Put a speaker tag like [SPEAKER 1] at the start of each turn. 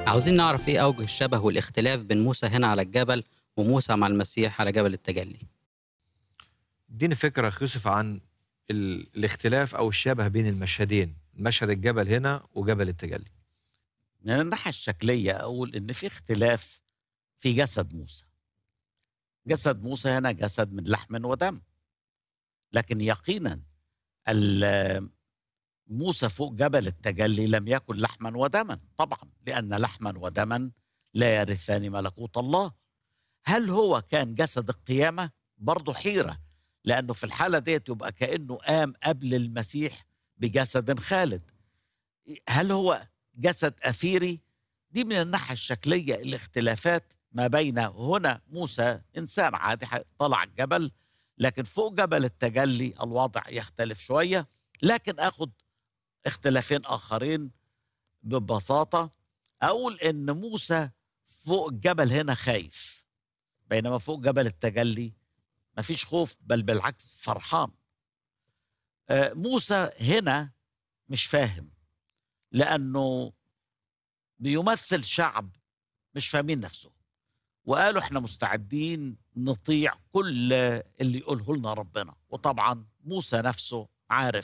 [SPEAKER 1] عاوزين نعرف ايه اوجه الشبه والاختلاف بين موسى هنا على الجبل وموسى مع المسيح على جبل التجلي
[SPEAKER 2] اديني فكره أخ يوسف عن ال... الاختلاف او الشبه بين المشهدين مشهد الجبل هنا وجبل التجلي
[SPEAKER 3] من الناحية الشكلية أقول إن في اختلاف في جسد موسى جسد موسى هنا جسد من لحم ودم لكن يقينا ال- موسى فوق جبل التجلي لم يكن لحما ودما طبعا لأن لحما ودما لا يرثان ملكوت الله هل هو كان جسد القيامة برضه حيرة لأنه في الحالة ديت يبقى كأنه قام قبل المسيح بجسد خالد هل هو جسد أثيري دي من الناحية الشكلية الاختلافات ما بين هنا موسى إنسان عادي طلع الجبل لكن فوق جبل التجلي الوضع يختلف شوية لكن أخذ اختلافين آخرين ببساطة أقول إن موسى فوق الجبل هنا خايف بينما فوق جبل التجلي مفيش خوف بل بالعكس فرحان آه، موسى هنا مش فاهم لأنه بيمثل شعب مش فاهمين نفسه وقالوا احنا مستعدين نطيع كل اللي يقوله لنا ربنا وطبعا موسى نفسه عارف